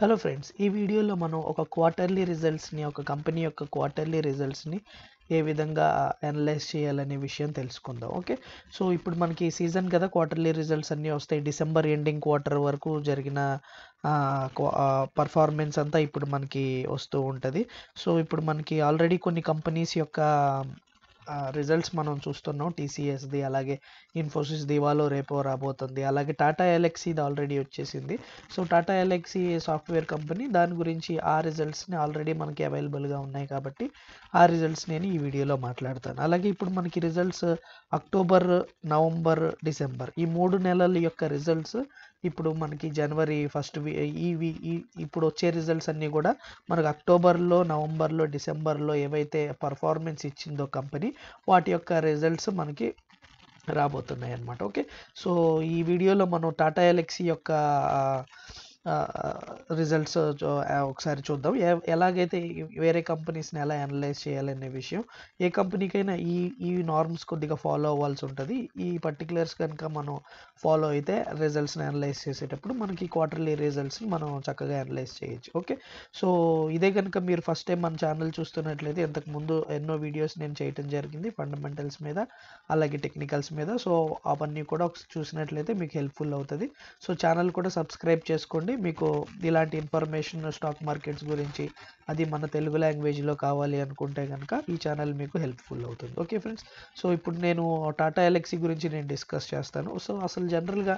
hello friends ఈ వీడియోలో మనం ఒక క్వార్టర్లీ రిజల్ట్స్ని ఒక కంపెనీ యొక్క క్వార్టర్లీ రిజల్ట్స్ని ఏ విధంగా అనలైజ్ చేయాలనే విషయం తెలుసుకుందాం ఓకే సో ఇప్పుడు మనకి సీజన్ కదా క్వార్టర్లీ రిజల్ట్స్ అన్నీ వస్తాయి డిసెంబర్ ఎండింగ్ క్వార్టర్ వరకు జరిగిన పర్ఫార్మెన్స్ అంతా ఇప్పుడు మనకి వస్తూ ఉంటుంది సో ఇప్పుడు మనకి ఆల్రెడీ కొన్ని కంపెనీస్ యొక్క రిజల్ట్స్ మనం చూస్తున్నాం టీసీఎస్ది అలాగే ఇన్ఫోసిస్ దివాలో రేపో రాబోతుంది అలాగే టాటా ఎలక్సీది ఆల్రెడీ వచ్చేసింది so Tata Elxsi software company దాని గురించి ఆ రిజల్ట్స్ని ఆల్రెడీ మనకి అవైలబుల్గా ఉన్నాయి కాబట్టి ఆ రిజల్ట్స్ నేను ఈ వీడియోలో మాట్లాడతాను అలాగే ఇప్పుడు మనకి రిజల్ట్స్ అక్టోబర్ నవంబర్ డిసెంబర్ ఈ మూడు నెలల యొక్క రిజల్ట్స్ ఇప్పుడు మనకి జనవరి ఫస్ట్ ఈ ఇప్పుడు వచ్చే రిజల్ట్స్ అన్నీ కూడా మనకు అక్టోబర్లో నవంబర్లో డిసెంబర్లో ఏవైతే పర్ఫార్మెన్స్ ఇచ్చిందో కంపెనీ వాటి యొక్క రిజల్ట్స్ మనకి రాబోతున్నాయి అన్నమాట ఓకే సో ఈ వీడియోలో మనం టాటా ఎలక్సీ యొక్క రిజల్ట్స్ ఒకసారి చూద్దాం ఎలాగైతే వేరే కంపెనీస్ని ఎలా అనలైజ్ చేయాలనే విషయం ఏ కంపెనీకైనా ఈ ఈ నార్మ్స్ కొద్దిగా ఫాలో అవ్వాల్సి ఉంటుంది ఈ పర్టికులర్స్ కనుక మనం ఫాలో అయితే రిజల్ట్స్ని అనలైజ్ చేసేటప్పుడు మనకి క్వార్టర్లీ రిజల్ట్స్ని మనం చక్కగా అనలైజ్ చేయొచ్చు ఓకే సో ఇదే కనుక మీరు ఫస్ట్ టైం మన ఛానల్ చూస్తున్నట్లయితే ఇంతకు ముందు ఎన్నో వీడియోస్ నేను చేయటం జరిగింది ఫండమెంటల్స్ మీద అలాగే టెక్నికల్స్ మీద సో అవన్నీ కూడా చూసినట్లయితే మీకు హెల్ప్ఫుల్ అవుతుంది సో ఛానల్ కూడా సబ్స్క్రైబ్ చేసుకోండి మీకు ఇలాంటి ఇన్ఫర్మేషన్ స్టాక్ మార్కెట్స్ గురించి అది మన తెలుగు లాంగ్వేజ్లో కావాలి అనుకుంటే కనుక ఈ ఛానల్ మీకు హెల్ప్ఫుల్ అవుతుంది ఓకే ఫ్రెండ్స్ సో ఇప్పుడు నేను టాటా ఎలక్సీ గురించి నేను డిస్కస్ చేస్తాను సో అసలు జనరల్గా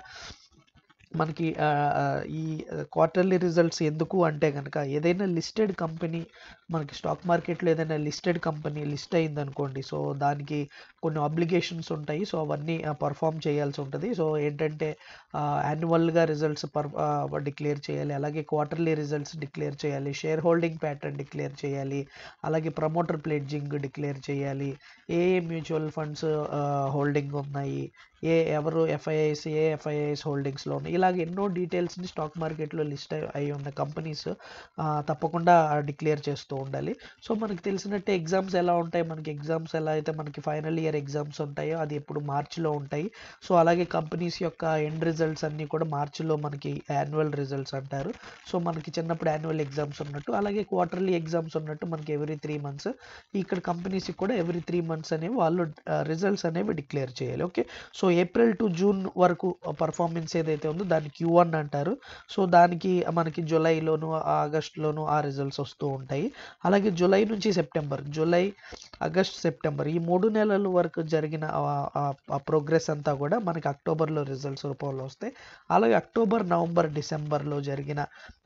మనకి ఈ క్వార్టర్లీ రిజల్ట్స్ ఎందుకు అంటే కనుక ఏదైనా లిస్టెడ్ కంపెనీ మనకి స్టాక్ మార్కెట్లో ఏదైనా లిస్టెడ్ కంపెనీ లిస్ట్ అయింది అనుకోండి సో దానికి కొన్ని ఆబ్లిగేషన్స్ ఉంటాయి సో అవన్నీ పర్ఫామ్ చేయాల్సి ఉంటుంది సో ఏంటంటే యాన్యువల్గా రిజల్ట్స్ పర్ డిక్లేర్ చేయాలి అలాగే క్వార్టర్లీ రిజల్ట్స్ డిక్లేర్ చేయాలి షేర్ హోల్డింగ్ ప్యాటర్న్ డిక్లేర్ చేయాలి అలాగే ప్రమోటర్ ప్లేడ్జింగ్ డిక్లేర్ చేయాలి ఏ మ్యూచువల్ ఫండ్స్ హోల్డింగ్ ఉన్నాయి ఏ ఎవరు ఎఫ్ఐఐస్ ఏ ఎఫ్ఐఐస్ హోల్డింగ్స్లో ఉన్నాయి ఇలాగ ఎన్నో డీటెయిల్స్ని స్టాక్ మార్కెట్లో లిస్ట్ అయి ఉన్న కంపెనీస్ తప్పకుండా డిక్లేర్ చేస్తూ ఉండాలి సో మనకి తెలిసినట్టే ఎగ్జామ్స్ ఎలా ఉంటాయి మనకి ఎగ్జామ్స్ ఎలా అయితే మనకి ఫైనల్ ఇయర్ ఎగ్జామ్స్ ఉంటాయో అది ఎప్పుడు మార్చిలో ఉంటాయి సో అలాగే కంపెనీస్ యొక్క ఎండ్ రిజల్ట్స్ అన్నీ కూడా మార్చిలో మనకి యాన్యువల్ రిజల్ట్స్ అంటారు సో మనకి చిన్నప్పుడు యాన్యువల్ ఎగ్జామ్స్ ఉన్నట్టు అలాగే క్వార్టర్లీ ఎగ్జామ్స్ ఉన్నట్టు మనకి ఎవ్రీ త్రీ మంత్స్ ఇక్కడ కంపెనీస్కి కూడా ఎవ్రీ త్రీ మంత్స్ అనేవి వాళ్ళు రిజల్ట్స్ అనేవి డిక్లేర్ చేయాలి okay so April to June వరకు పర్ఫార్మెన్స్ ఏదైతే ఉందో దాన్ని క్యూ వన్ అంటారు సో దానికి మనకి జూలైలోను ఆగస్ట్లోను ఆ రిజల్ట్స్ వస్తూ ఉంటాయి అలాగే జూలై నుంచి సెప్టెంబర్ జూలై ఆగస్ట్ సెప్టెంబర్ ఈ మూడు నెలల వరకు జరిగిన ప్రోగ్రెస్ అంతా కూడా మనకి అక్టోబర్లో రిజల్ట్స్ రూపంలో వస్తాయి అలాగే అక్టోబర్ నవంబర్ డిసెంబర్లో జరిగిన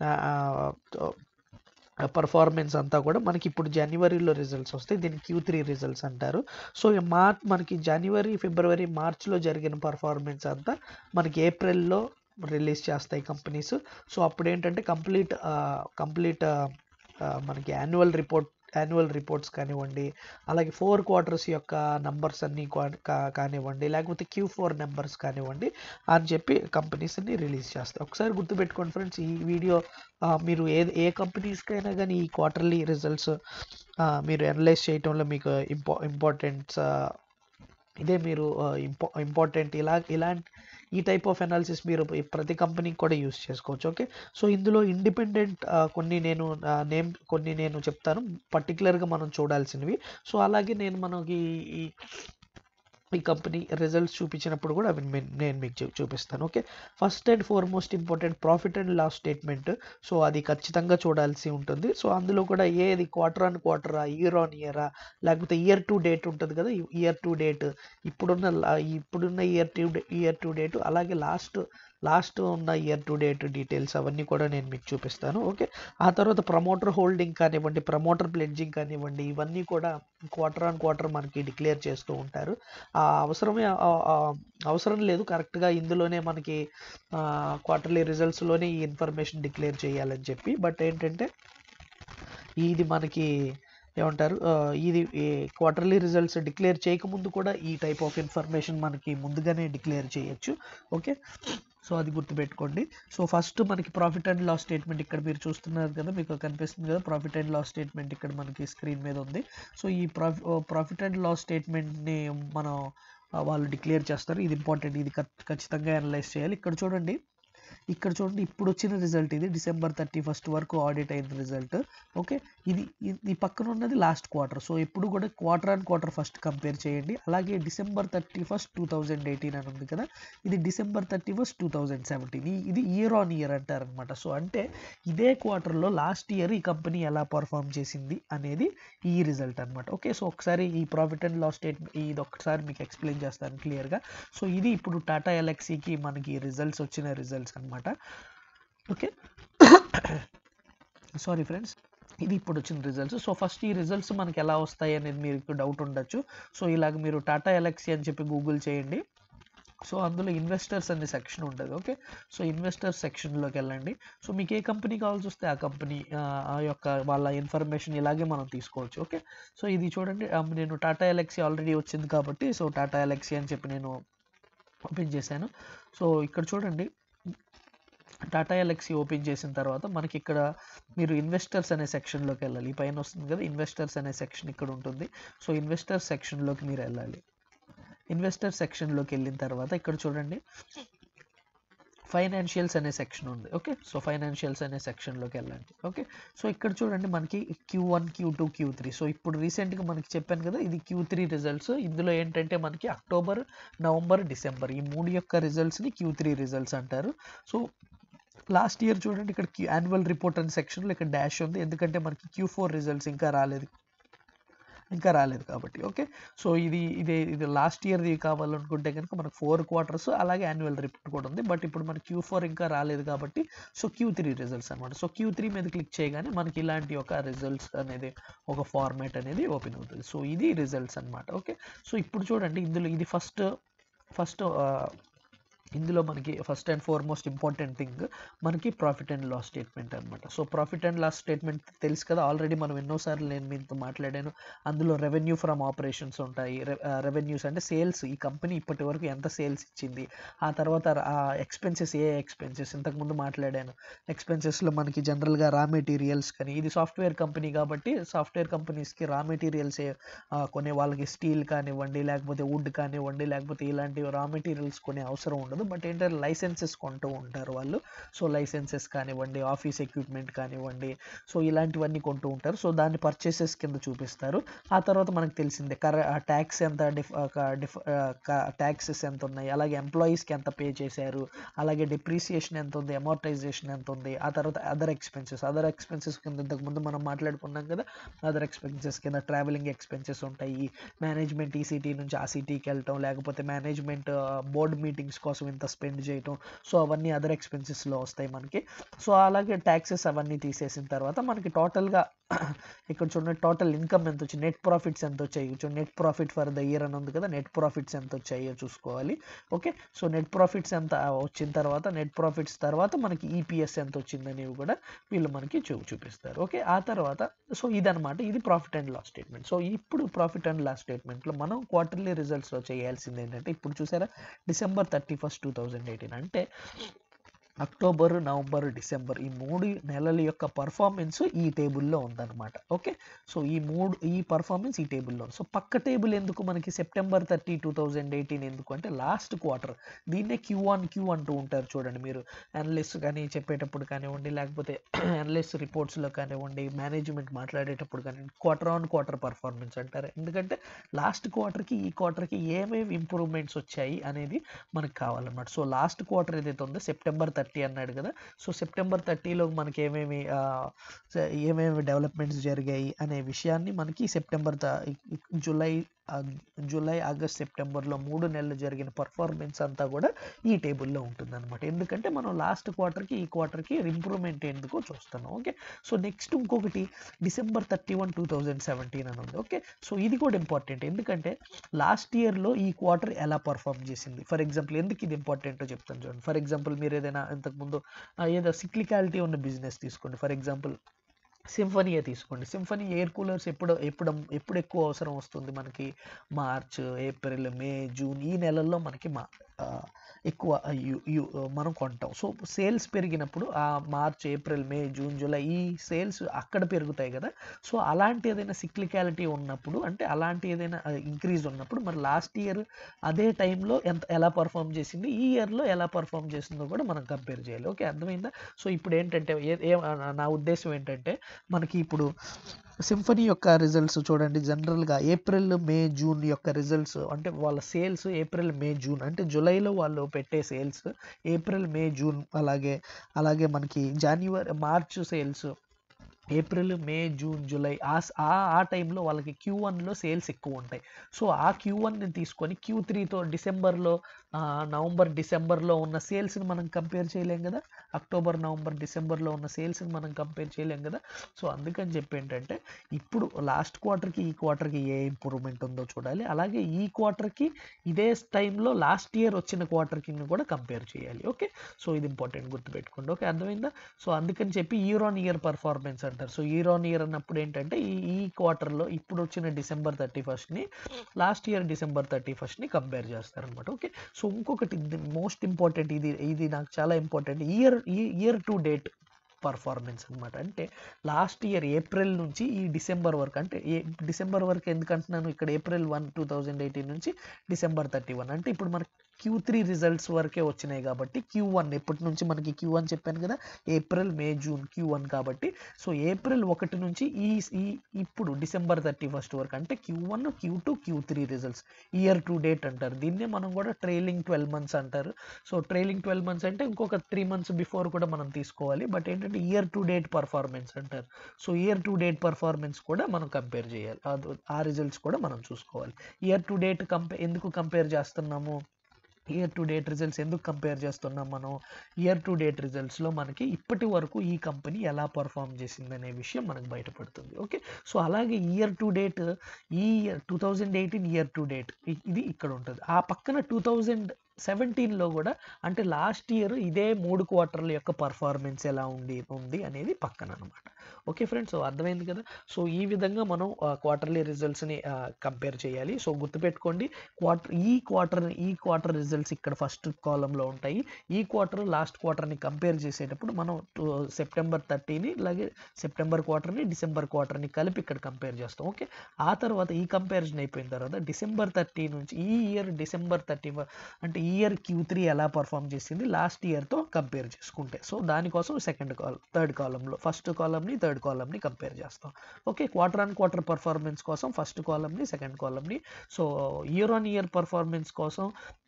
పర్ఫార్మెన్స్ అంతా కూడా మనకి ఇప్పుడు జనవరిలో రిజల్ట్స్ వస్తాయి దీన్ని క్యూ త్రీ రిజల్ట్స్ అంటారు సో మార్చ్ మనకి జనవరి ఫిబ్రవరి మార్చ్లో జరిగిన పర్ఫార్మెన్స్ అంతా మనకి ఏప్రిల్లో రిలీజ్ చేస్తాయి కంపెనీస్ సో అప్పుడు ఏంటంటే కంప్లీట్ కంప్లీట్ మనకి యాన్యువల్ రిపోర్ట్ యాన్యువల్ రిపోర్ట్స్ కానివ్వండి అలాగే ఫోర్ క్వార్టర్స్ యొక్క నంబర్స్ అన్నీ కానివ్వండి లేకపోతే క్యూ ఫోర్ నెంబర్స్ కానివ్వండి అని చెప్పి కంపెనీస్ని రిలీజ్ చేస్తాయి ఒకసారి గుర్తుపెట్టుకోండి ఫ్రెండ్స్ ఈ వీడియో మీరు ఏ ఏ కంపెనీస్కైనా కానీ ఈ క్వార్టర్లీ రిజల్ట్స్ మీరు అనలైజ్ చేయటంలో మీకు ఇంపా ఇంపార్టెంట్స్ ఇదే మీరు ఇంపా ఇంపార్టెంట్ ఇలా ఇలాంటి ఈ టైప్ ఆఫ్ అనాలిసిస్ మీరు ప్రతి కంపెనీకి కూడా యూస్ చేసుకోవచ్చు ఓకే సో ఇందులో ఇండిపెండెంట్ కొన్ని నేను నేమ్ కొన్ని నేను చెప్తాను పర్టికులర్గా మనం చూడాల్సినవి సో అలాగే నేను మనకి ఈ ఈ కంపెనీ రిజల్ట్స్ చూపించినప్పుడు కూడా అవి నేను మీకు చూపిస్తాను okay first and foremost important profit and loss statement so అది ఖచ్చితంగా చూడాల్సి ఉంటుంది సో అందులో కూడా ఏది క్వార్టర్ ఆన్ క్వార్టరా ఇయర్ ఆన్ ఇయరా లేకపోతే ఇయర్ టు డేట్ ఉంటుంది కదా ఇయర్ టు డేట్ ఇప్పుడున్న ఇప్పుడున్న year to year to date అలాగే లాస్ట్ లాస్ట్ ఉన్న ఇయర్ టు డేట్ డీటెయిల్స్ అవన్నీ కూడా నేను మీకు చూపిస్తాను ఓకే ఆ తర్వాత ప్రమోటర్ హోల్డింగ్ కానివ్వండి ప్రమోటర్ ప్లెడ్జింగ్ కానివ్వండి ఇవన్నీ కూడా క్వార్టర్ ఆన్ క్వార్టర్ మనకి డిక్లేర్ చేస్తూ ఉంటారు ఆ అవసరమే అవసరం లేదు కరెక్ట్గా ఇందులోనే మనకి క్వార్టర్లీ రిజల్ట్స్లోనే ఈ ఇన్ఫర్మేషన్ డిక్లేర్ చేయాలని చెప్పి బట్ ఏంటంటే ఇది మనకి ఏమంటారు ఇది క్వార్టర్లీ రిజల్ట్స్ డిక్లేర్ చేయకముందు కూడా ఈ టైప్ ఆఫ్ ఇన్ఫర్మేషన్ మనకి ముందుగానే డిక్లేర్ చేయొచ్చు ఓకే సో అది గుర్తుపెట్టుకోండి సో ఫస్ట్ మనకి ప్రాఫిట్ అండ్ లాస్ స్టేట్మెంట్ ఇక్కడ మీరు చూస్తున్నారు కదా మీకు కనిపిస్తుంది కదా ప్రాఫిట్ అండ్ లాస్ స్టేట్మెంట్ ఇక్కడ మనకి స్క్రీన్ మీద ఉంది సో ఈ ప్రాఫి ప్రాఫిట్ అండ్ లాస్ స్టేట్మెంట్ని మనం వాళ్ళు డిక్లేర్ చేస్తారు ఇది ఇంపార్టెంట్ ఇది ఖచ్చితంగా అనలైజ్ చేయాలి ఇక్కడ చూడండి ఇక్కడ చూడండి ఇప్పుడు వచ్చిన రిజల్ట్ ఇది డిసెంబర్ థర్టీ ఫస్ట్ వరకు ఆడిట్ అయిన రిజల్ట్ ఓకే ఇది ఇ- ఈ పక్కన ఉన్నది లాస్ట్ క్వార్టర్ సో ఎప్పుడు కూడా quarter and quarter first compare చేయండి అలాగే December thirty first two thousand eighteen అని ఉంది కదా ఇది December thirty first two thousand seventeen ఇది ఇయర్ ఆన్ ఇయర్ అంటారనమాట సో అంటే ఇదే క్వార్టర్లో లాస్ట్ ఇయర్ ఈ కంపెనీ ఎలా పర్ఫామ్ చేసింది అనేది ఈ రిజల్ట్ అనమాట ఓకే సో ఒకసారి ఈ ప్రాఫిట్ అండ్ లాస్ స్టేట్మెంట్ ఇది ఒకసారి మీకు ఎక్స్ప్లెయిన్ చేస్తాను క్లియర్గా సో ఇది ఇప్పుడు టాటా ఎలక్సీకి మనకి రిజల్ట్స్ వచ్చిన రిజల్ట్స్ అనమాట ఓకే సారీ ఫ్రెండ్స్ ఇది ఇప్పుడు వచ్చిన రిజల్ట్స్ సో ఫస్ట్ ఈ రిజల్ట్స్ మనకి ఎలా వస్తాయి అనేది మీకు డౌట్ ఉండొచ్చు సో ఇలాగ మీరు టాటా ఎలక్సీ అని చెప్పి గూగుల్ చేయండి సో అందులో ఇన్వెస్టర్స్ అనే సెక్షన్ ఉంటుంది ఓకే సో ఇన్వెస్టర్స్ సెక్షన్లోకి వెళ్ళండి సో మీకు ఏ కంపెనీ కావాల్సి వస్తే ఆ కంపెనీ ఆ యొక్క వాళ్ళ ఇన్ఫర్మేషన్ ఇలాగే మనం తీసుకోవచ్చు ఓకే సో ఇది చూడండి ఆ, నేను టాటా ఎలక్సీ ఆల్రెడీ వచ్చింది కాబట్టి సో టాటా ఎలక్సీ అని చెప్పి నేను ఓపెన్ చేశాను సో ఇక్కడ చూడండి టాటా ఎలక్సీ ఓపెన్ చేసిన తర్వాత మనకి ఇక్కడ మీరు ఇన్వెస్టర్స్ అనే సెక్షన్లోకి వెళ్ళాలి ఈ పైన వస్తుంది కదా ఇన్వెస్టర్స్ అనే సెక్షన్ ఇక్కడ ఉంటుంది సో ఇన్వెస్టర్స్ సెక్షన్లోకి మీరు వెళ్ళాలి ఇన్వెస్టర్ సెక్షన్లోకి వెళ్ళిన తర్వాత ఇక్కడ చూడండి ఫైనాన్షియల్స్ అనే సెక్షన్ ఉంది ఓకే సో ఫైనాన్షియల్స్ అనే సెక్షన్లోకి వెళ్ళండి ఓకే సో ఇక్కడ చూడండి మనకి Q one Q two Q three so ఇప్పుడు రీసెంట్గా మనకి చెప్పాను కదా ఇది క్యూ త్రీ రిజల్ట్స్ ఇందులో ఏంటంటే మనకి అక్టోబర్ నవంబర్ డిసెంబర్ ఈ మూడు యొక్క రిజల్ట్స్ని క్యూ త్రీ రిజల్ట్స్ అంటారు సో లాస్ట్ ఇయర్ చూడండి ఇక్కడ క్యూ యాన్యువల్ రిపోర్ట్ అనే సెక్షన్లో ఇక్కడ డాష్ ఉంది ఎందుకంటే మనకి క్యూ ఫోర్ రిజల్ట్స్ ఇంకా రాలేదు ఇంకా రాలేదు కాబట్టి ఓకే సో ఇది ఇదే ఇది లాస్ట్ ఇయర్ది కావాలనుకుంటే కనుక మనకు ఫోర్ క్వార్టర్స్ అలాగే యాన్యువల్ రిపోర్ట్ కూడా ఉంది బట్ ఇప్పుడు మనకి క్యూ ఫోర్ ఇంకా రాలేదు కాబట్టి సో క్యూ త్రీ రిజల్ట్స్ అనమాట సో క్యూ త్రీ మీద క్లిక్ చేయగానే మనకి ఇలాంటి ఒక రిజల్ట్స్ అనేది ఒక ఫార్మాట్ అనేది ఓపెన్ అవుతుంది సో ఇది రిజల్ట్స్ అనమాట ఓకే సో ఇప్పుడు చూడండి ఇందులో ఇది ఫస్ట్ ఫస్ట్ ఇందులో మనకి first and foremost important thing మనకి ప్రాఫిట్ అండ్ లాస్ స్టేట్మెంట్ అనమాట so profit and loss statement తెలుసు కదా ఆల్రెడీ మనం ఎన్నోసార్లు నేను మీతో మాట్లాడాను అందులో రెవెన్యూ ఫ్రమ్ ఆపరేషన్స్ ఉంటాయి రెవెన్యూస్ అంటే సేల్స్ ఈ కంపెనీ ఇప్పటి వరకు ఎంత సేల్స్ ఇచ్చింది ఆ తర్వాత ఆ ఎక్స్పెన్సెస్ ఏ ఎక్స్పెన్సెస్ ఇంతకుముందు మాట్లాడాను ఎక్స్పెన్సెస్లో మనకి జనరల్గా రా మెటీరియల్స్ కానీ ఇది సాఫ్ట్వేర్ కంపెనీ కాబట్టి సాఫ్ట్వేర్ కంపెనీస్కి రా మెటీరియల్స్ కొనే వాళ్ళకి స్టీల్ కానివ్వండి లేకపోతే వుడ్ కానివ్వండి లేకపోతే ఇలాంటి రా మెటీరియల్స్ కొనే అవసరం ఉండదు బట్ ఏంటంటే లైసెన్సెస్ కొంటూ ఉంటారు వాళ్ళు సో లైసెన్సెస్ కానివ్వండి ఆఫీస్ ఎక్విప్మెంట్ కానివ్వండి సో ఇలాంటివన్నీ కొంటూ ఉంటారు సో దాన్ని పర్చేసెస్ కింద చూపిస్తారు ఆ తర్వాత మనకు తెలిసిందే కర ట్యాక్స్ ఎంత డిఫ్ డిఫ్ ట్యాక్సెస్ ఎంత ఉన్నాయి అలాగే ఎంప్లాయీస్కి ఎంత పే చేశారు అలాగే డిప్రిసియేషన్ ఎంత ఉంది అమోర్టైజేషన్ ఎంత ఉంది ఆ తర్వాత అదర్ ఎక్స్పెన్సెస్ అదర్ ఎక్స్పెన్సెస్ కింద ఇంతకుముందు మనం మాట్లాడుకున్నాం కదా అదర్ ఎక్స్పెన్సెస్ కింద ట్రావెలింగ్ ఎక్స్పెన్సెస్ ఉంటాయి మేనేజ్మెంట్ ఈ సిటీ నుంచి ఆ సిటీకి వెళ్ళటం లేకపోతే మేనేజ్మెంట్ బోర్డ్ మీటింగ్స్ కోసం ఇంత స్పెండ్ చేయటం సో అవన్నీ అదర్ ఎక్స్పెన్సెస్లో వస్తాయి మనకి సో అలాగే ట్యాక్సెస్ అవన్నీ తీసేసిన తర్వాత మనకి టోటల్గా ఇక్కడ చూడండి టోటల్ ఇన్కమ్ ఎంత వచ్చింది నెట్ ప్రాఫిట్స్ ఎంత వచ్చాయి చూడండి net profit for the year అని ఉంది కదా నెట్ ప్రాఫిట్స్ ఎంత వచ్చాయో చూసుకోవాలి ఓకే సో నెట్ ప్రాఫిట్స్ ఎంత వచ్చిన తర్వాత నెట్ ప్రాఫిట్స్ తర్వాత మనకి ఈపీఎస్ ఎంత వచ్చిందనేవి కూడా వీళ్ళు మనకి చూ చూపిస్తారు ఓకే ఆ తర్వాత సో ఇదనమాట ఇది profit and loss statement so ఇప్పుడు ప్రాఫిట్ అండ్ లాస్ స్టేట్మెంట్లో మనం క్వార్టర్లీ రిజల్ట్స్లో చేయాల్సింది ఏంటంటే ఇప్పుడు చూసారా December thirty first two thousand eighteen అంటే అక్టోబర్ నవంబర్ డిసెంబర్ ఈ మూడు నెలల యొక్క పర్ఫార్మెన్స్ ఈ టేబుల్లో ఉందన్నమాట ఓకే సో ఈ మూడు ఈ పర్ఫార్మెన్స్ ఈ టేబుల్లో ఉంది సో పక్క టేబుల్ ఎందుకు మనకి September thirty two thousand eighteen ఎందుకు అంటే లాస్ట్ క్వార్టర్ దీన్నే క్యూ వన్ క్యూ అంటూ ఉంటారు చూడండి మీరు అనలిస్ట్ కానీ చెప్పేటప్పుడు కానివ్వండి లేకపోతే అనలిస్ట్ రిపోర్ట్స్లో కానివ్వండి మేనేజ్మెంట్ మాట్లాడేటప్పుడు కానివ్వండి క్వార్టర్ ఆన్ క్వార్టర్ పర్ఫార్మెన్స్ అంటారు ఎందుకంటే లాస్ట్ క్వార్టర్కి ఈ క్వార్టర్కి ఏమేమి ఇంప్రూవ్మెంట్స్ వచ్చాయి అనేది మనకు కావాలన్నమాట సో లాస్ట్ క్వార్టర్ ఏదైతే ఉందో సెప్టెంబర్ థర్టీ అన్నాడు కదా సో సెప్టెంబర్ థర్టీలో మనకి ఏమేమి ఆ, స- ఏమేమి డెవలప్మెంట్స్ జరిగాయి అనే విషయాన్ని మనకి సెప్టెంబర్ త- జూలై ఆ, జూలై ఆగస్ట్ సెప్టెంబర్లో మూడు నెలలు జరిగిన పర్ఫార్మెన్స్ అంతా కూడా ఈ టేబుల్లో ఉంటుందన్నమాట ఎందుకంటే మనం లాస్ట్ క్వార్టర్కి ఈ క్వార్టర్కి ఇంప్రూవ్మెంట్ ఎందుకో చూస్తున్నాం ఓకే సో నెక్స్ట్ ఇంకొకటి December thirty one two thousand seventeen అని ఉంది ఓకే సో ఇది కూడా ఇంపార్టెంట్ ఎందుకంటే లాస్ట్ ఇయర్లో ఈ క్వార్టర్ ఎలా పర్ఫామ్ చేసింది ఫర్ ఎగ్జాంపుల్ ఎందుకు ఇది ఇంపార్టెంటో చెప్తాను చూడండి ఫర్ ఎగ్జాంపుల్ మీరు ఏదైనా ఇంతకుముందు ఆ, ఏదో సిక్లికాలిటీ ఉన్న బిజినెస్ తీసుకోండి ఫర్ ఎగ్జాంపుల్ సింఫనీయే తీసుకోండి సింఫనీ ఎయిర్ కూలర్స్ ఎప్పుడు ఎప్పుడు ఎప్పుడు ఎక్కువ అవసరం వస్తుంది మనకి మార్చ్ ఏప్రిల్ మే జూన్ ఈ నెలల్లో మనకి మా ఎక్కువ యు- యు- మనం కొంటాం సో సేల్స్ పెరిగినప్పుడు ఆ March April May June July ఈ సేల్స్ అక్కడ పెరుగుతాయి కదా సో అలాంటి ఏదైనా సిక్లికాలిటీ ఉన్నప్పుడు అంటే అలాంటి ఏదైనా ఇంక్రీజ్ ఉన్నప్పుడు మరి లాస్ట్ ఇయర్ అదే టైంలో ఎంత ఎలా పర్ఫామ్ చేసింది ఈ ఇయర్లో ఎలా పర్ఫామ్ చేసిందో కూడా మనం కంపేర్ చేయాలి ఓకే అర్థమైందా సో ఇప్పుడు ఏంటంటే ఏ- ఏ నా ఉద్దేశం ఏంటంటే మనకి ఇప్పుడు సింఫనీ యొక్క రిజల్ట్స్ చూడండి జనరల్గా ఏప్రిల్ మే జూన్ యొక్క రిజల్ట్స్ అంటే వాళ్ళ సేల్స్ ఏప్రిల్ మే జూన్ అంటే జూలైలో వాళ్ళు పెట్టే సేల్స్ ఏప్రిల్ మే జూన్ అలాగే అలాగే మనకి జనవరి March sales April May June July ఆ స- ఆ ఆ టైంలో వాళ్ళకి క్యూ వన్లో సేల్స్ ఎక్కువ ఉంటాయి సో ఆ క్యూ వన్ని తీసుకొని క్యూ త్రీతో డిసెంబర్లో ఆ, నవంబర్ డిసెంబర్లో ఉన్న సేల్స్ని మనం కంపేర్ చేయలేం కదా అక్టోబర్ నవంబర్ డిసెంబర్లో ఉన్న సేల్స్ని మనం కంపేర్ చేయలేం కదా సో అందుకని చెప్పి ఏంటంటే ఇప్పుడు లాస్ట్ క్వార్టర్కి ఈ క్వార్టర్కి ఏ ఇంప్రూవ్మెంట్ ఉందో చూడాలి అలాగే ఈ క్వార్టర్కి ఇదే టైంలో లాస్ట్ ఇయర్ వచ్చిన క్వార్టర్కి కూడా కంపేర్ చేయాలి ఓకే సో ఇది ఇంపార్టెంట్ గుర్తుపెట్టుకోండి ఓకే అర్థమైందా సో అందుకని చెప్పి ఇయర్ ఆన్ ఇయర్ పర్ఫార్మెన్స్ అంటారు సో ఇయర్ ఆన్ ఇయర్ అన్నప్పుడు ఏంటంటే ఈ ఈ క్వార్టర్లో ఇప్పుడు వచ్చిన డిసెంబర్ థర్టీ ఫస్ట్ని లాస్ట్ ఇయర్ డిసెంబర్ థర్టీ ఫస్ట్ని కంపేర్ చేస్తారనమాట ఓకే సో ఇంకొకటి మోస్ట్ ఇంపార్టెంట్ ఇది ఇది నాకు చాలా important year year to date performance అనమాట అంటే లాస్ట్ ఇయర్ ఏప్రిల్ నుంచి ఈ డిసెంబర్ వరకు అంటే ఏ డిసెంబర్ వరకు ఎందుకు అంటున్నాను ఇక్కడ April one two thousand eighteen నుంచి డిసెంబర్ థర్టీ వన్ అంటే ఇప్పుడు మనకి క్యూ త్రీ రిజల్ట్స్ వరకే వచ్చినాయి కాబట్టి క్యూ వన్ ఎప్పటి నుంచి మనకి క్యూ వన్ చెప్పాను కదా April May June Q one కాబట్టి సో ఏప్రిల్ ఒకటి నుంచి ఈ ఈ ఇప్పుడు డిసెంబర్ థర్టీ ఫస్ట్ వరకు అంటే Q one Q two Q three results year to date అంటారు దీన్నే మనం కూడా ట్రైలింగ్ ట్వెల్వ్ మంత్స్ అంటారు సో ట్రైలింగ్ ట్వెల్వ్ మంత్స్ అంటే ఇంకొక త్రీ మంత్స్ బిఫోర్ కూడా మనం తీసుకోవాలి బట్ ఏంటంటే ఇయర్ టు డేట్ పర్ఫార్మెన్స్ అంటారు so year to date performance కూడా మనం కంపేర్ చేయాలి అది- ఆ రిజల్ట్స్ కూడా మనం చూసుకోవాలి ఇయర్ టు డేట్ కంపే ఎందుకు కంపేర్ చేస్తున్నాము ఇయర్ టు డేట్ రిజల్ట్స్ ఎందుకు కంపేర్ చేస్తున్నాం మనం ఇయర్ టు డేట్ రిజల్ట్స్లో మనకి ఇప్పటి వరకు ఈ కంపెనీ ఎలా పర్ఫామ్ చేసింది అనే విషయం మనకు బయటపడుతుంది ఓకే సో అలాగే ఇయర్ టు డేట్ ఈ year two thousand eighteen year to date ఇది ఇక్కడ ఉంటుంది ఆ పక్కన టూ థౌజండ్ సెవెంటీన్లో కూడా అంటే లాస్ట్ ఇయర్ ఇదే మూడు క్వార్టర్ల యొక్క పర్ఫార్మెన్స్ ఎలా ఉండి ఉంది అనేది పక్కన అనమాట ఓకే ఫ్రెండ్స్ సో అర్థమైంది కదా సో ఈ విధంగా మనం క్వార్టర్లీ రిజల్ట్స్ని కంపేర్ చేయాలి సో గుర్తుపెట్టుకోండి క్వార్టర్ ఈ క్వార్టర్ ఈ క్వార్టర్ రిజల్ట్స్ ఇక్కడ ఫస్ట్ కాలంలో ఉంటాయి ఈ క్వార్టర్ లాస్ట్ క్వార్టర్ని కంపేర్ చేసేటప్పుడు మనం సెప్టెంబర్ థర్టీని అలాగే సెప్టెంబర్ క్వార్టర్ని డిసెంబర్ క్వార్టర్ని కలిపి ఇక్కడ కంపేర్ చేస్తాం ఓకే ఆ తర్వాత ఈ కంపారిజన్ అయిపోయిన తర్వాత డిసెంబర్ థర్టీ నుంచి ఈ ఇయర్ డిసెంబర్ థర్టీ అంటే ఈ ఇయర్ క్యూ త్రీ ఎలా పర్ఫామ్ చేసింది లాస్ట్ ఇయర్తో కంపేర్ చేసుకుంటే సో దానికోసం సెకండ్ కాలం థర్డ్ కాలంలో ఫస్ట్ కాలంని థర్డ్ కాలంని కంపేర్ చేస్తాం okay quarter on quarter performance కోసం ఫస్ట్ కాలంని సెకండ్ కాలంని so year on year performance కోసం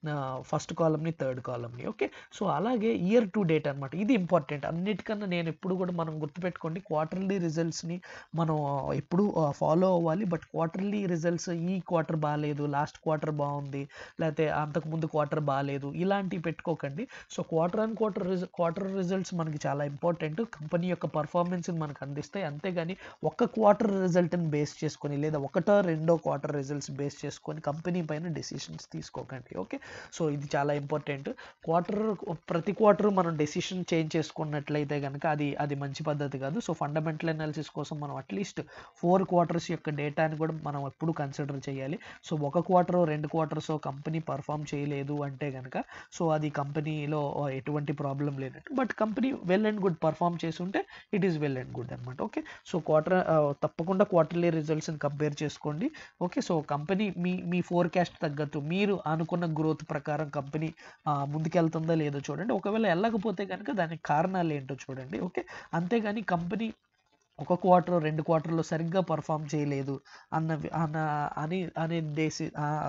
ఫస్ట్ కాలంని థర్డ్ కాలంని ఓకే సో అలాగే ఇయర్ టు డేట్ అనమాట ఇది ఇంపార్టెంట్ అన్నిటికన్నా నేను ఎప్పుడు కూడా మనం గుర్తుపెట్టుకోండి క్వార్టర్లీ రిజల్ట్స్ని మనం ఎప్పుడు ఫాలో అవ్వాలి బట్ క్వార్టర్లీ రిజల్ట్స్ ఈ క్వార్టర్ బాగాలేదు లాస్ట్ క్వార్టర్ బాగుంది లేకపోతే అంతకుముందు క్వార్టర్ బాగాలేదు ఇలాంటివి పెట్టుకోకండి సో క్వార్టర్ ఆన్ క్వార్టర్ రిజ క్వార్టర్ రిజల్ట్స్ మనకి చాలా ఇంపార్టెంట్ కంపెనీ యొక్క పర్ఫార్మెన్స్ని మనకు అందిస్తాయి అంతేగాని ఒక్క క్వార్టర్ రిజల్ట్ని బేస్ చేసుకొని లేదా ఒకటో రెండో క్వార్టర్ రిజల్ట్స్ బేస్ చేసుకొని కంపెనీ పైన డెసిషన్స్ తీసుకోకండి ఓకే సో ఇది చాలా ఇంపార్టెంట్ క్వార్టర్ ప్రతి క్వార్టర్ మనం డెసిషన్ చేంజ్ చేసుకున్నట్లయితే కనుక అది అది మంచి పద్ధతి కాదు సో ఫండమెంటల్ అనాలిసిస్ కోసం మనం అట్లీస్ట్ ఫోర్ క్వార్టర్స్ యొక్క డేటాని కూడా మనం ఎప్పుడు కన్సిడర్ చేయాలి సో ఒక క్వార్టర్ రెండు క్వార్టర్స్ కంపెనీ పర్ఫామ్ చేయలేదు అంటే కనుక సో అది కంపెనీలో ఎటువంటి ప్రాబ్లం లేనట్టు but company well and good perform చేసి ఉంటే it is well and good అనమాట ఓకే సో క్వార్టర్ తప్పకుండా క్వార్టర్లీ రిజల్ట్స్ని కంపేర్ చేసుకోండి ఓకే సో కంపెనీ మీ మీ ఫోర్కాస్ట్ తగ్గట్టు మీరు అనుకున్న గ్రోత్ ప్రకారం కంపెనీ ముందుకెళ్తుందా లేదో చూడండి ఒకవేళ వెళ్ళకపోతే కనుక దానికి కారణాలు ఏంటో చూడండి ఓకే అంతేగాని కంపెనీ ఒక క్వార్టర్ రెండు క్వార్టర్లో సరిగ్గా పర్ఫామ్ చేయలేదు అన్న వి- అన్న అని అనే డెసి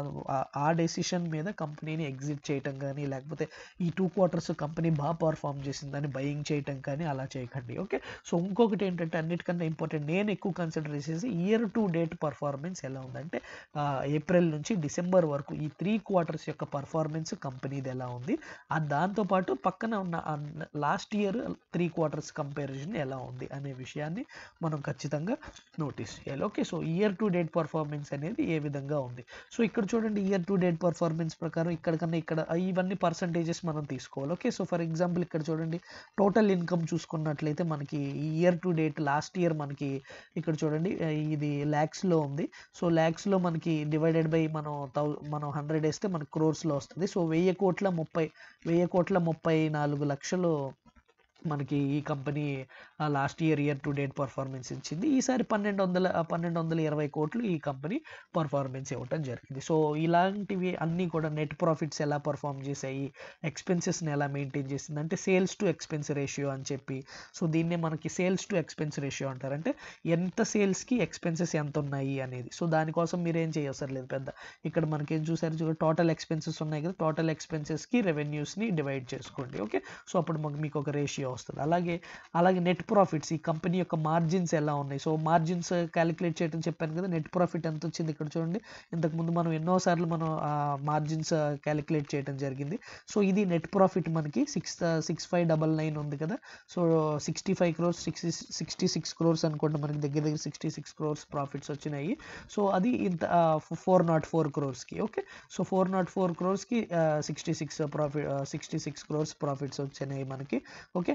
ఆ డెసిషన్ మీద కంపెనీని ఎగ్జిట్ చేయటం కానీ లేకపోతే ఈ టూ క్వార్టర్స్ కంపెనీ బాగా పర్ఫామ్ చేసిందని బయింగ్ చేయటం కానీ అలా చేయకండి ఓకే సో ఇంకొకటి ఏంటంటే అన్నిటికన్నా ఇంపార్టెంట్ నేను ఎక్కువ కన్సిడర్ చేసేసి ఇయర్ టు డేట్ పర్ఫార్మెన్స్ ఎలా ఉందంటే ఆ, ఏప్రిల్ నుంచి డిసెంబర్ వరకు ఈ త్రీ క్వార్టర్స్ యొక్క పర్ఫార్మెన్స్ కంపెనీది ఎలా ఉంది ఆ దాంతోపాటు పక్కన ఉన్న last year three quarters comparison ఎలా ఉంది అనే విషయాన్ని మనం ఖచ్చితంగా నోటీస్ చేయాలి okay so year to date performance అనేది ఏ విధంగా ఉంది సో ఇక్కడ చూడండి ఇయర్ టు డేట్ పర్ఫార్మెన్స్ ప్రకారం ఇక్కడ కన్నా ఇక్కడ ఇవన్నీ పర్సంటేజెస్ మనం తీసుకోవాలి ఓకే సో ఫర్ ఎగ్జాంపుల్ ఇక్కడ చూడండి టోటల్ ఇన్కమ్ చూసుకున్నట్లయితే మనకి year to date last year మనకి ఇక్కడ చూడండి ఆ, ఇది ల్యాక్స్లో ఉంది సో ల్యాక్స్లో మనకి డివైడెడ్ బై మనం థౌ మనం హండ్రెడ్ వేస్తే మనకి క్రోర్స్లో వస్తుంది సో వెయ్యి కోట్ల ముప్పై వెయ్యి కోట్ల ముప్పై నాలుగు లక్షలు మనకి ఈ company last year year to date performance ఇచ్చింది ఈసారి పన్నెండు వందల పన్నెండు వందల ఇరవై కోట్లు ఈ కంపెనీ పర్ఫార్మెన్స్ ఇవ్వటం జరిగింది సో ఇలాంటివి అన్నీ కూడా నెట్ ప్రాఫిట్స్ ఎలా పర్ఫామ్ చేశాయి ఎక్స్పెన్సెస్ని ఎలా మెయింటైన్ చేసింది అంటే సేల్స్ టు ఎక్స్పెన్స్ రేషియో అని చెప్పి సో దీన్నే మనకి సేల్స్ టు ఎక్స్పెన్స్ రేషియో అంటారు అంటే ఎంత సేల్స్కి ఎక్స్పెన్సెస్ ఎంత ఉన్నాయి అనేది సో దానికోసం మీరు ఏం చేయవసరం లేదు పెద్ద ఇక్కడ మనకి ఏం చూసారు చూడ టోటల్ ఎక్స్పెన్సెస్ ఉన్నాయి కదా టోటల్ ఎక్స్పెన్సెస్కి రెవెన్యూస్ని డివైడ్ చేసుకోండి ఓకే సో అప్పుడు మాకు మీకు ఒక రేషియో వస్తుంది అలాగే అలాగే నెట్ ప్రాఫిట్స్ ఈ కంపెనీ యొక్క మార్జిన్స్ ఎలా ఉన్నాయి సో మార్జిన్స్ క్యాలిక్యులేట్ చేయడం చెప్పాను కదా నెట్ ప్రాఫిట్ ఎంత వచ్చింది ఇక్కడ చూడండి ఇంతకుముందు మనం ఎన్నోసార్లు మనం మార్జిన్స్ క్యాలిక్యులేట్ చేయడం జరిగింది సో ఇది నెట్ ప్రాఫిట్ మనకి six six five double nine ఉంది కదా so sixty five crores sixty sixty six crores అనుకోండి మనకి దగ్గర దగ్గర సిక్స్టీ సిక్స్ క్రోర్స్ ప్రాఫిట్స్ వచ్చినాయి సో అది ఇంత ఫోర్ నాట్ ఫోర్ క్రోర్స్కి okay so four naught four క్రోర్స్కి sixty six profit sixty six crores profits వచ్చినాయి మనకి ఓకే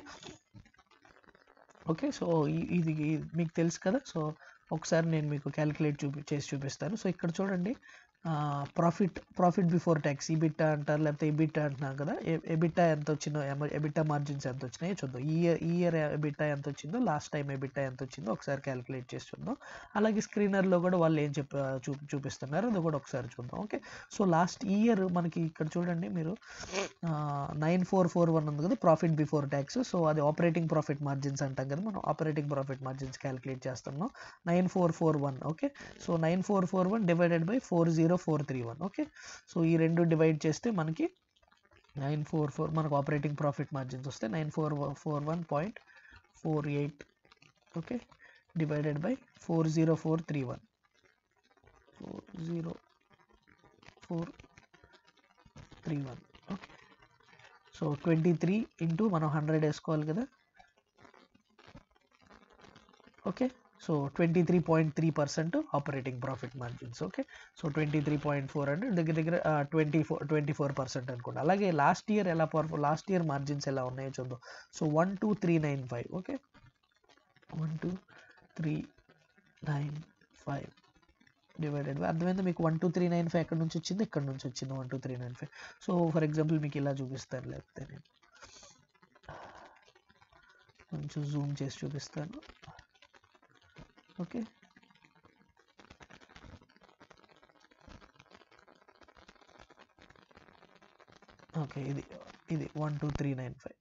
ఓకే సో ఈ- ఇది ఇది మీకు తెలుసు కదా సో ఒకసారి నేను మీకు క్యాలిక్యులేట్ చూపి చేసి చూపిస్తాను సో ఇక్కడ చూడండి profit profit before tax EBITDA అంటారు లేకపోతే ఎబిట్టా అంటున్నాం కదా ఎబిట్టా ఎంత వచ్చిందో ఎబిట్టా మార్జిన్స్ ఎంత వచ్చినాయో చూద్దాం ఈ ఇయర్ ఈ ఇయర్ ఎబిట్టా ఎంత వచ్చిందో లాస్ట్ టైం ఎబిట్టా ఎంత వచ్చిందో ఒకసారి క్యాలిక్యులేట్ చేసి చూద్దాం అలాగే స్క్రీనర్లో కూడా వాళ్ళు ఏం చెప్ప చూపి చూపిస్తున్నారు అది కూడా ఒకసారి చూద్దాం ఓకే సో లాస్ట్ ఇయర్ మనకి ఇక్కడ చూడండి మీరు నైన్ ఫోర్ ఫోర్ వన్ ఉంది కదా ప్రాఫిట్ బిఫోర్ ట్యాక్స్ సో అది ఆపరేటింగ్ ప్రాఫిట్ మార్జిన్స్ అంటాం కదా మనం ఆపరేటింగ్ ప్రాఫిట్ మార్జిన్స్ క్యాలిక్యులేట్ చేస్తున్నాం nine four four one okay so nine four four one divided by four zero four three one okay so ఈ రెండు divide చేస్తే మనకి nine four four మనకు ఆపరేటింగ్ ప్రాఫిట్ మార్జిన్స్ వస్తే nine four four one point four eight okay divided by four zero four three one four zero four three one okay so twenty three into మనం hundred వేసుకోవాలి కదా okay so twenty three point three percent operating profit margins okay so twenty three point four అంటే దగ్గర దగ్గర twenty four twenty four percent అనుకోండి అలాగే last year ఎలా పర్ఫార్ last year margins ఎలా ఉన్నాయో చూద్దాం so one two three nine five okay one two three nine five divided by అర్థమైంది మీకు one two three nine five ఎక్కడి నుంచి వచ్చింది ఇక్కడ నుంచి వచ్చింది one two three nine five so for example మీకు ఇలా చూపిస్తాను లేకపోతే నేను కొంచెం జూమ్ చేసి చూపిస్తాను ఓకే ఓకే ఇది ఇది one two three nine five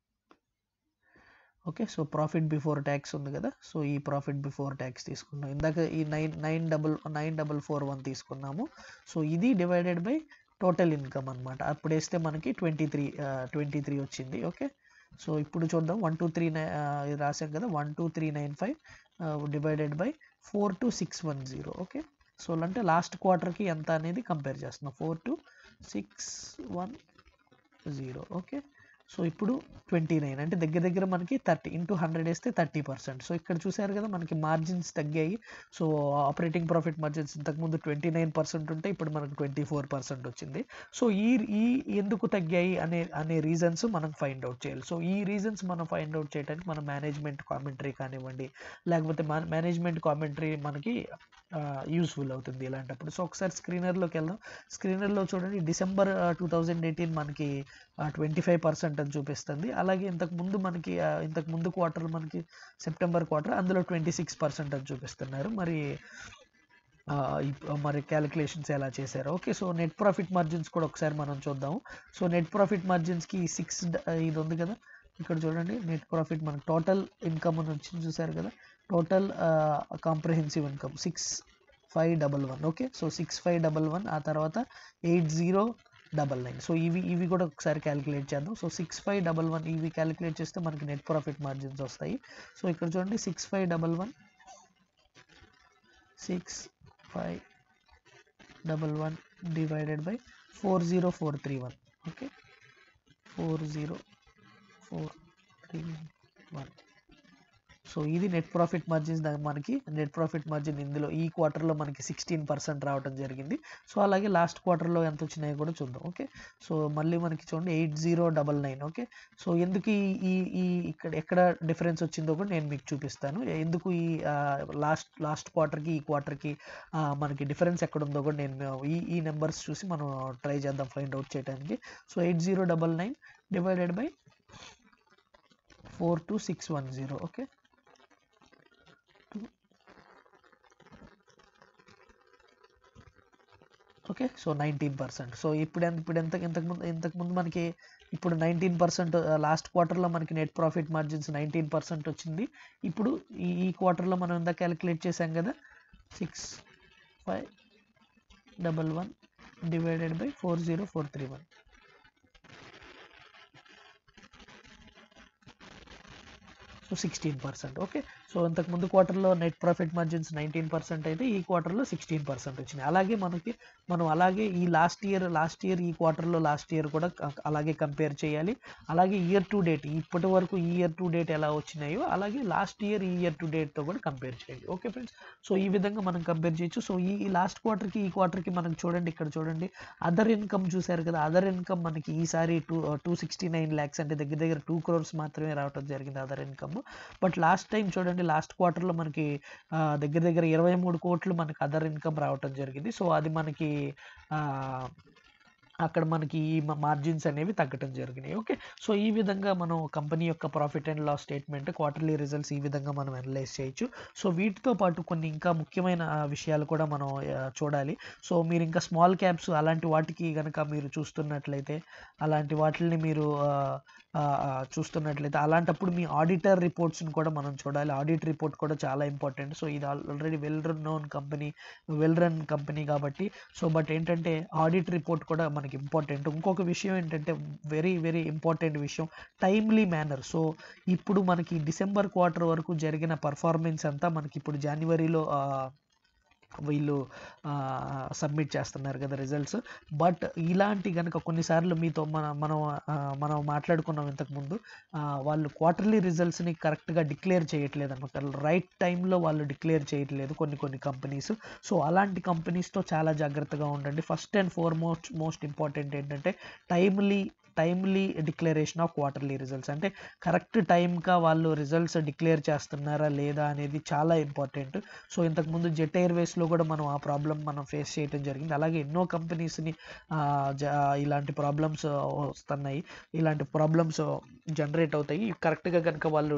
okay so profit before tax ఉంది కదా సో ఈ ప్రాఫిట్ బిఫోర్ ట్యాక్స్ తీసుకున్నాం ఇందాక ఈ nine nine double nine double four one తీసుకున్నాము సో ఇది డివైడెడ్ బై టోటల్ ఇన్కమ్ అనమాట అప్పుడు వేస్తే మనకి ట్వంటీ త్రీ ట్వంటీ త్రీ వచ్చింది ఓకే సో ఇప్పుడు చూద్దాం వన్ టూ త్రీ నైన్ రాసాం కదా one two three nine five divided by four two six one zero okay so అంటే లాస్ట్ క్వార్టర్కి ఎంత అనేది కంపేర్ చేస్తున్నాం four two six one zero okay so ఇప్పుడు ట్వంటీ నైన్ అంటే దగ్గర దగ్గర మనకి థర్టీ ఇంటూ హండ్రెడ్ వేస్తే థర్టీ పర్సెంట్ సో ఇక్కడ చూసారు కదా మనకి మార్జిన్స్ తగ్గాయి సో ఆపరేటింగ్ ప్రాఫిట్ మార్జిన్స్ ఇంతకుముందు ట్వంటీ నైన్ పర్సెంట్ ఉంటే ఇప్పుడు మనకు ట్వంటీ ఫోర్ పర్సెంట్ వచ్చింది సో ఈ ఈ ఎందుకు తగ్గాయి అనే అనే రీజన్స్ మనం ఫైండ్ అవుట్ చేయాలి సో ఈ రీజన్స్ మనం ఫైండ్ అవుట్ చేయడానికి మన మేనేజ్మెంట్ కామెంటరీ కానివ్వండి లేకపోతే మేనేజ్మెంట్ కామెంటరీ మనకి యూస్ఫుల్ అవుతుంది ఇలాంటప్పుడు సో ఒకసారి స్క్రీనర్లోకి వెళ్దాం స్క్రీనర్లో చూడండి డిసెంబర్ టూ థౌజండ్ ఎయిటీన్ మనకి ట్వంటీ ఫైవ్ పర్సెంట్ అని చూపిస్తుంది అలాగే ఇంతకు ముందు మనకి ఆ, ఇంతకు ముందు క్వార్టర్ మనకి సెప్టెంబర్ క్వార్టర్ అందులో ట్వంటీ సిక్స్ పర్సెంట్ అని చూపిస్తున్నారు మరి ఆ, ఇప్- మరి క్యాలిక్యులేషన్స్ ఎలా చేశారు okay so net profit margins కూడా ఒకసారి మనం చూద్దాము సో నెట్ ప్రాఫిట్ మార్జిన్స్కి సిక్స్ ఇది ఉంది కదా ఇక్కడ చూడండి నెట్ ప్రాఫిట్ మనకి టోటల్ ఇన్కమ్ అని వచ్చింది చూసారు కదా total comprehensive income six five double one okay so six five double one ఆ తర్వాత eight zero double nine so ఇవి ఇవి కూడా ఒకసారి క్యాలిక్యులేట్ చేద్దాం so six five double one ఇవి క్యాలిక్యులేట్ చేస్తే మనకి నెట్ ప్రాఫిట్ మార్జిన్స్ వస్తాయి సో ఇక్కడ చూడండి six five double one six five double one divided by four zero four three one okay four zero four three one so ఇది net profit margins మనకి net profit margin ఇందులో ఈ క్వార్టర్లో మనకి sixteen percent రావడం జరిగింది సో అలాగే last క్వార్టర్లో ఎంత వచ్చినాయో కూడా చూద్దాం ఓకే సో మళ్ళీ మనకి చూడండి eight zero double nine okay so ఎందుకు ఈ ఈ ఈ ఇక్కడ ఎక్కడ డిఫరెన్స్ వచ్చిందో కూడా నేను మీకు చూపిస్తాను ఎందుకు ఈ లాస్ట్ లాస్ట్ క్వార్టర్కి ఈ క్వార్టర్కి మనకి డిఫరెన్స్ ఎక్కడ ఉందో కూడా నేను ఈ ఈ నెంబర్స్ చూసి మనం ట్రై చేద్దాం ఫైండ్ అవుట్ చేయడానికి so eight zero double nine divided by four two six one zero okay okay so nineteen percent so ఇప్పుడు ఎంత ఇప్పుడు ఎంత ఇంతకుముందు ఇంతకుముందు మనకి ఇప్పుడు నైన్టీన్ పర్సెంట్ లాస్ట్ క్వార్టర్లో మనకి net profit margins nineteen percent వచ్చింది ఇప్పుడు ఈ ఈ క్వార్టర్లో మనం ఎంత క్యాలిక్యులేట్ చేసాం కదా six five double one divided by four zero four three one so sixteen percent okay so ఇంతకుముందు క్వార్టర్లో net profit margins nineteen percent అయితే ఈ క్వార్టర్లో సిక్స్టీన్ పర్సెంట్ వచ్చినాయి అలాగే మనకి మనం అలాగే ఈ లాస్ట్ ఇయర్ లాస్ట్ ఇయర్ ఈ క్వార్టర్లో లాస్ట్ ఇయర్ కూడా అలాగే కంపేర్ చేయాలి అలాగే ఇయర్ టు డేట్ ఇప్పటి వరకు ఈ ఇయర్ టు డేట్ ఎలా వచ్చినాయో అలాగే లాస్ట్ ఇయర్ ఈ ఇయర్ టు డేట్తో కూడా కంపేర్ చేయాలి ఓకే ఫ్రెండ్స్ సో ఈ విధంగా మనం కంపేర్ చేయొచ్చు సో ఈ లాస్ట్ క్వార్టర్కి ఈ క్వార్టర్కి మనకు చూడండి ఇక్కడ చూడండి అదర్ ఇన్కమ్ చూసారు కదా అదర్ ఇన్కమ్ మనకి ఈసారి two two sixty nine lakhs అంటే దగ్గర దగ్గర టూ క్రోర్స్ మాత్రమే రావడం జరిగింది other income but last time చూడండి లాస్ట్ క్వార్టర్లో మనకి దగ్గర దగ్గర ఇరవై మూడు కోట్లు మనకి అదర్ ఇన్కమ్ రావటం జరిగింది సో అది మనకి అక్కడ మనకి ఈ మార్జిన్స్ అనేవి తగ్గటం జరిగినాయి ఓకే సో ఈ విధంగా మనం కంపెనీ యొక్క profit and loss statement quarterly results ఈ విధంగా మనం అనలైజ్ చేయొచ్చు సో వీటితో పాటు కొన్ని ఇంకా ముఖ్యమైన విషయాలు కూడా మనం చూడాలి సో మీరు ఇంకా స్మాల్ క్యాప్స్ అలాంటి వాటికి కనుక మీరు చూస్తున్నట్లయితే అలాంటి వాటిని మీరు చూస్తున్నట్లయితే అలాంటప్పుడు మీ ఆడిటర్ రిపోర్ట్స్ని కూడా మనం చూడాలి ఆడిట్ రిపోర్ట్ కూడా చాలా ఇంపార్టెంట్ సో ఇది already well run known company well run company కాబట్టి సో బట్ ఏంటంటే ఆడిట్ రిపోర్ట్ కూడా మనకి ఇంపార్టెంట్ ఇంకొక విషయం ఏంటంటే వెరీ వెరీ ఇంపార్టెంట్ విషయం టైమ్లీ మేనర్ సో ఇప్పుడు మనకి డిసెంబర్ క్వార్టర్ వరకు జరిగిన పర్ఫార్మెన్స్ అంతా మనకి ఇప్పుడు జనవరిలో వీళ్ళు సబ్మిట్ చేస్తున్నారు కదా రిజల్ట్స్ బట్ ఇలాంటి కనుక కొన్నిసార్లు మీతో మన మనం మనం మాట్లాడుకున్నాం ఇంతకుముందు వాళ్ళు క్వార్టర్లీ రిజల్ట్స్ని కరెక్ట్గా డిక్లేర్ చేయట్లేదు అనమాట రైట్ టైంలో వాళ్ళు డిక్లేర్ చేయట్లేదు కొన్ని కొన్ని కంపెనీస్ సో అలాంటి కంపెనీస్తో చాలా జాగ్రత్తగా ఉండండి first and foremost most important ఏంటంటే timely timely declaration of quarterly results అంటే కరెక్ట్ టైంగా వాళ్ళు రిజల్ట్స్ డిక్లేర్ చేస్తున్నారా లేదా అనేది చాలా ఇంపార్టెంట్ సో ఇంతకుముందు జెట్ ఎయిర్వేస్లో కూడా మనం ఆ ప్రాబ్లం మనం ఫేస్ చేయడం జరిగింది అలాగే ఎన్నో కంపెనీస్ని ఇలాంటి ప్రాబ్లమ్స్ వస్తున్నాయి ఇలాంటి ప్రాబ్లమ్స్ జనరేట్ అవుతాయి కరెక్ట్గా కనుక వాళ్ళు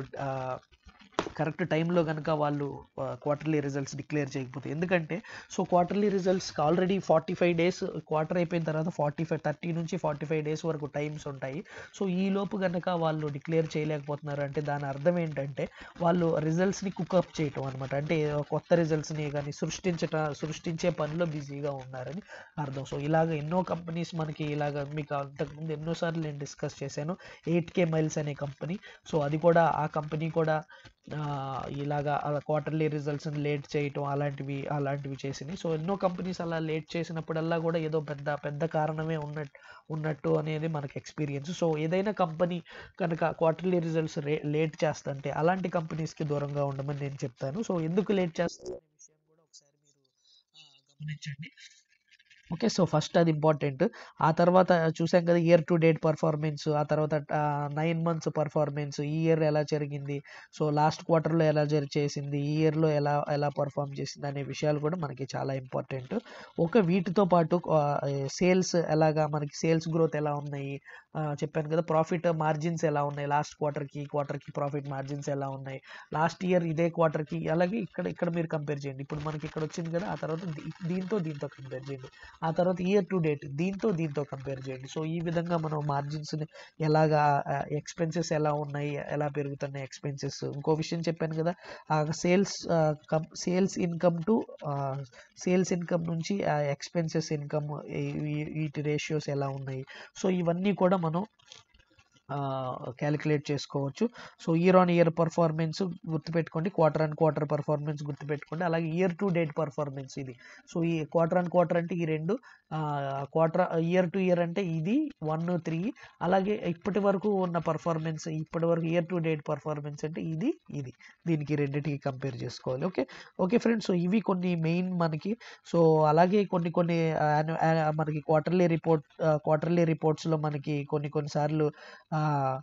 కరెక్ట్ టైంలో కనుక వాళ్ళు క్వార్టర్లీ రిజల్ట్స్ డిక్లేర్ చేయకపోతే ఎందుకంటే సో క్వార్టర్లీ రిజల్ట్స్కి already forty five days quarter అయిపోయిన తర్వాత ఫార్టీ ఫైవ్ థర్టీ నుంచి ఫార్టీ ఫైవ్ డేస్ వరకు టైమ్స్ ఉంటాయి సో ఈ లోపు కనుక వాళ్ళు డిక్లేర్ చేయలేకపోతున్నారు అంటే దాని అర్థం ఏంటంటే వాళ్ళు రిజల్ట్స్ని కుకప్ చేయటం అనమాట అంటే కొత్త రిజల్ట్స్ని కానీ సృష్టించట సృష్టించే పనిలో బిజీగా ఉన్నారని అర్థం సో ఇలాగ ఎన్నో కంపెనీస్ మనకి ఇలాగ మీకు అంతకుముందు ఎన్నోసార్లు నేను డిస్కస్ చేశాను ఎయిట్ కే మైల్స్ అనే కంపెనీ సో అది కూడా ఆ కంపెనీ కూడా ఇలాగా క్వార్టర్లీ రిజల్ట్స్ని లేట్ చేయటం అలాంటివి అలాంటివి చేసినాయి సో ఎన్నో కంపెనీస్ అలా లేట్ చేసినప్పుడల్లా కూడా ఏదో పెద్ద పెద్ద కారణమే ఉన్నట్టు ఉన్నట్టు అనేది మనకి ఎక్స్పీరియన్స్ సో ఏదైనా కంపెనీ కనుక క్వార్టర్లీ రిజల్ట్స్ లేట్ చేస్తుంటే అలాంటి కంపెనీస్కి దూరంగా ఉండమని నేను చెప్తాను సో ఎందుకు లేట్ చేస్తారనే విషయం కూడా ఒకసారి మీరు గమనించండి ఓకే సో ఫస్ట్ అది ఇంపార్టెంట్ ఆ తర్వాత చూసాం కదా ఇయర్ టు డేట్ పర్ఫార్మెన్స్ ఆ తర్వాత నైన్ మంత్స్ పర్ఫార్మెన్స్ ఈ ఇయర్ ఎలా జరిగింది సో లాస్ట్ క్వార్టర్లో ఎలా జరి చేసింది ఈ ఇయర్లో ఎలా ఎలా పర్ఫామ్ చేసింది అనే విషయాలు కూడా మనకి చాలా ఇంపార్టెంట్ ఒక వీటితో పాటు సేల్స్ ఎలాగా మనకి సేల్స్ గ్రోత్ ఎలా ఉన్నాయి చెప్పాను కదా ప్రాఫిట్ మార్జిన్స్ ఎలా ఉన్నాయి లాస్ట్ క్వార్టర్కి ఈ క్వార్టర్కి ప్రాఫిట్ మార్జిన్స్ ఎలా ఉన్నాయి లాస్ట్ ఇయర్ ఇదే క్వార్టర్కి అలాగే ఇక్కడ ఇక్కడ మీరు కంపేర్ చేయండి ఇప్పుడు మనకి ఇక్కడ వచ్చింది కదా ఆ తర్వాత దీంతో దీంతో కంపేర్ చేయండి ఆ తర్వాత ఇయర్ టు డేట్ దీంతో దీంతో కంపేర్ చేయండి సో ఈ విధంగా మనం మార్జిన్స్ని ఎలాగా ఎక్స్పెన్సెస్ ఎలా ఉన్నాయి ఎలా పెరుగుతున్నాయి ఎక్స్పెన్సెస్ ఇంకో విషయం చెప్పాను కదా sales sales income to sales income నుంచి ఎక్స్పెన్సెస్ ఇన్కమ్ వీటి రేషియోస్ ఎలా ఉన్నాయి సో ఇవన్నీ కూడా మనం క్యాలిక్యులేట్ చేసుకోవచ్చు so year on year performance గుర్తుపెట్టుకోండి క్వార్టర్ అండ్ క్వార్టర్ పర్ఫార్మెన్స్ గుర్తుపెట్టుకోండి అలాగే ఇయర్ టు డేట్ పర్ఫార్మెన్స్ ఇది సో ఈ క్వార్టర్ అండ్ క్వార్టర్ అంటే ఈ రెండు క్వార్టర్ ఇయర్ టు ఇయర్ అంటే ఇది వన్ త్రీ అలాగే ఇప్పటి వరకు ఉన్న పర్ఫార్మెన్స్ ఇప్పటి వరకు ఇయర్ టు డేట్ పర్ఫార్మెన్స్ అంటే ఇది ఇది దీనికి రెండింటికి కంపేర్ చేసుకోవాలి ఓకే ఓకే ఫ్రెండ్స్ సో ఇవి కొన్ని మెయిన్ మనకి సో అలాగే కొన్ని కొన్ని annu- a- మనకి క్వార్టర్లీ రిపోర్ట్ క్వార్టర్లీ రిపోర్ట్స్లో మనకి కొన్ని కొన్నిసార్లు ఆ,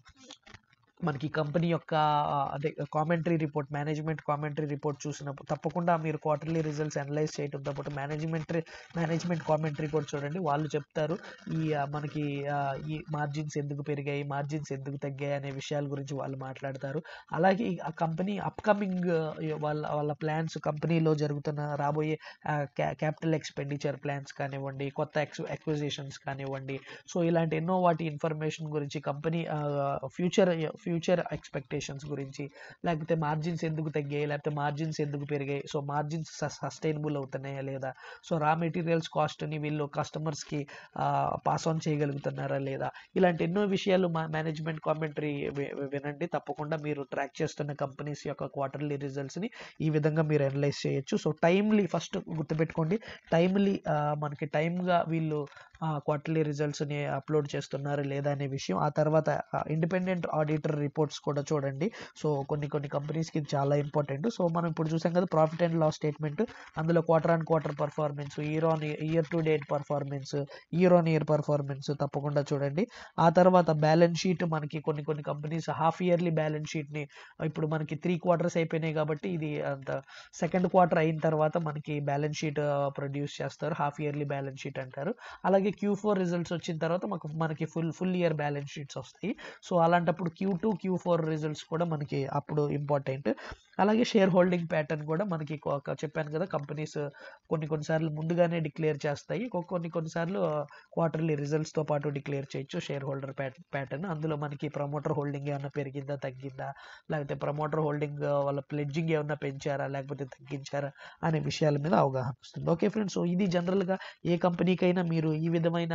మనకి కంపెనీ యొక్క ఆ, అదే commentary report management commentary report చూసినప్పుడు తప్పకుండా మీరు క్వార్టర్లీ రిజల్ట్స్ అనలైజ్ చేయడంతో పాటు మేనేజ్మెంట్ మేనేజ్మెంట్ కామెంటరీ కూడా చూడండి వాళ్ళు చెప్తారు ఈ ఆ, మనకి ఆ, ఈ మార్జిన్స్ ఎందుకు పెరిగాయి మార్జిన్స్ ఎందుకు తగ్గాయి అనే విషయాల గురించి వాళ్ళు మాట్లాడతారు అలాగే ఈ- ఆ కంపెనీ అప్కమింగ్ వాళ్ళ వాళ్ళ ప్లాన్స్ కంపెనీలో జరుగుతున్న రాబోయే క్యాపిటల్ ఎక్స్పెండిచర్ ప్లాన్స్ కానివ్వండి కొత్త ఎక్స్ ఎక్విజిషన్స్ కానివ్వండి సో ఇలాంటి ఎన్నో వాటి ఇన్ఫర్మేషన్ గురించి కంపెనీ ఫ్యూచర్ ఫ్యూచర్ ఎక్స్పెక్టేషన్స్ గురించి లేకపోతే మార్జిన్స్ ఎందుకు తగ్గాయి లేకపోతే మార్జిన్స్ ఎందుకు పెరిగాయి సో మార్జిన్స్ సస్టైనబుల్ అవుతున్నాయా లేదా సో రా మెటీరియల్స్ కాస్ట్ని వీళ్ళు కస్టమర్స్కి పాస్ ఆన్ చేయగలుగుతున్నారా లేదా ఇలాంటి ఎన్నో విషయాలు మా మేనేజ్మెంట్ కామెంటరీ వినండి తప్పకుండా మీరు ట్రాక్ చేస్తున్న కంపెనీస్ యొక్క క్వార్టర్లీ రిజల్ట్స్ని ఈ విధంగా మీరు అనలైజ్ చేయొచ్చు సో టైమ్లీ ఫస్ట్ గుర్తుపెట్టుకోండి టైమ్లీ మనకి టైమ్గా వీళ్ళు క్వార్టర్లీ రిజల్ట్స్ని అప్లోడ్ చేస్తున్నారు లేదా అనే విషయం ఆ తర్వాత ఇండిపెండెంట్ ఆడిటర్ రిపోర్ట్స్ కూడా చూడండి సో కొన్ని కొన్ని కంపెనీస్కి ఇది చాలా ఇంపార్టెంట్ సో మనం ఇప్పుడు చూసాం కదా ప్రాఫిట్ అండ్ లాస్ స్టేట్మెంట్ అందులో quarter on quarter performance year on year to date performance year on year performance తప్పకుండా చూడండి ఆ తర్వాత బ్యాలెన్స్ షీట్ మనకి కొన్ని కొన్ని కంపెనీస్ హాఫ్ ఇయర్లీ బ్యాలెన్స్ షీట్ని ఇప్పుడు మనకి త్రీ క్వార్టర్స్ అయిపోయినాయి కాబట్టి ఇది అంత సెకండ్ క్వార్టర్ అయిన తర్వాత మనకి బ్యాలెన్స్ షీట్ ప్రొడ్యూస్ చేస్తారు హాఫ్ ఇయర్లీ బ్యాలెన్స్ షీట్ అంటారు అలాగే క్యూ ఫోర్ రిజల్ట్స్ వచ్చిన తర్వాత మాకు మనకి full full year balance sheets వస్తాయి సో అలాంటప్పుడు Q two Q four results కూడా మనకి అప్పుడు ఇంపార్టెంట్ అలాగే షేర్ హోల్డింగ్ ప్యాటర్న్ కూడా మనకి కొ- ఒక చెప్పాను కదా కంపెనీస్ కొన్ని కొన్నిసార్లు ముందుగానే డిక్లేర్ చేస్తాయి కొ- కొన్ని కొన్నిసార్లు క్వార్టర్లీ రిజల్ట్స్తో పాటు డిక్లేర్ చేయొచ్చు షేర్ హోల్డర్ ప్యాటర్న్ అందులో మనకి ప్రమోటర్ హోల్డింగ్ ఏమైనా పెరిగిందా తగ్గిందా లేకపోతే ప్రమోటర్ హోల్డింగ్ వాళ్ళ ప్లెడ్జింగ్ ఏమైనా పెంచారా లేకపోతే తగ్గించారా అనే విషయాల మీద అవగాహన వస్తుంది ఓకే ఫ్రెండ్స్ సో ఇది జనరల్గా ఏ కంపెనీకైనా మీరు ఈ విధమైన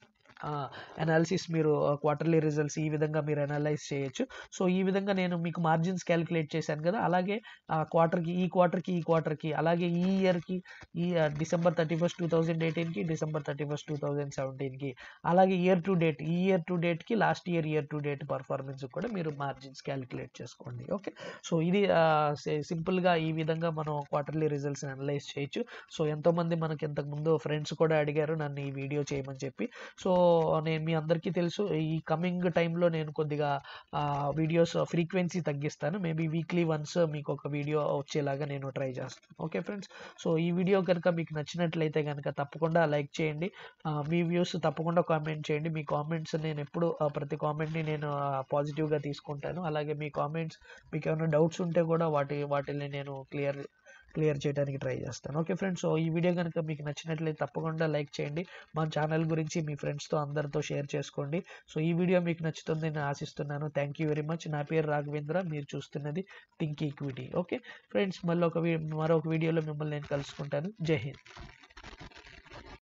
అనాలిసిస్ మీరు క్వార్టర్లీ రిజల్ట్స్ ఈ విధంగా మీరు అనలైజ్ చేయొచ్చు సో ఈ విధంగా నేను మీకు మార్జిన్స్ క్యాలిక్యులేట్ చేశాను కదా అలాగే క్వార్టర్కి ఈ క్వార్టర్కి ఈ క్వార్టర్కి అలాగే ఈ ఇయర్కి ఈ December thirty first two thousand ఎయిటీన్కి December thirty first two thousand సెవెంటీన్కి అలాగే ఇయర్ టు డేట్ ఈ ఇయర్ టు డేట్కి last year year to date performance కూడా మీరు మార్జిన్స్ క్యాలిక్యులేట్ చేసుకోండి ఓకే సో ఇది సింపుల్గా ఈ విధంగా మనం క్వార్టర్లీ రిజల్ట్స్ అనలైజ్ చేయొచ్చు సో ఎంతోమంది మనకి ఇంతకుముందు ఫ్రెండ్స్ కూడా అడిగారు నన్ను ఈ వీడియో చేయమని చెప్పి సో నేను మీ అందరికీ తెలుసు ఈ కమింగ్ టైంలో నేను కొద్దిగా వీడియోస్ ఫ్రీక్వెన్సీ తగ్గిస్తాను మేబీ వీక్లీ వన్స్ మీకు ఒక వీడియో వచ్చేలాగా నేను ట్రై చేస్తాను ఓకే ఫ్రెండ్స్ సో ఈ వీడియో కనుక మీకు నచ్చినట్లయితే కనుక తప్పకుండా లైక్ చేయండి ఆ, మీ వ్యూస్ తప్పకుండా కామెంట్ చేయండి మీ కామెంట్స్ నేను ఎప్పుడు ఆ, ప్రతి కామెంట్ని నేను పాజిటివ్గా తీసుకుంటాను అలాగే మీ కామెంట్స్ మీకు ఏమైనా డౌట్స్ ఉంటే కూడా వాటి వాటిని నేను క్లియర్ క్లియర్ చేయడానికి ట్రై చేస్తాను ఓకే ఫ్రెండ్స్ సో ఈ వీడియో కనుక మీకు నచ్చినట్లయితే తప్పకుండా లైక్ చేయండి మా ఛానల్ గురించి మీ ఫ్రెండ్స్తో అందరితో షేర్ చేసుకోండి సో ఈ వీడియో మీకు నచ్చుతుంది నేను ఆశిస్తున్నాను థ్యాంక్ యూ వెరీ మచ్ నా పేరు రాఘవేంద్ర మీరు చూస్తున్నది థింక్ ఈక్విటీ ఓకే ఫ్రెండ్స్ మళ్ళీ ఒక వీ- మరొక వీడియోలో మిమ్మల్ని నేను కలుసుకుంటాను జై హింద్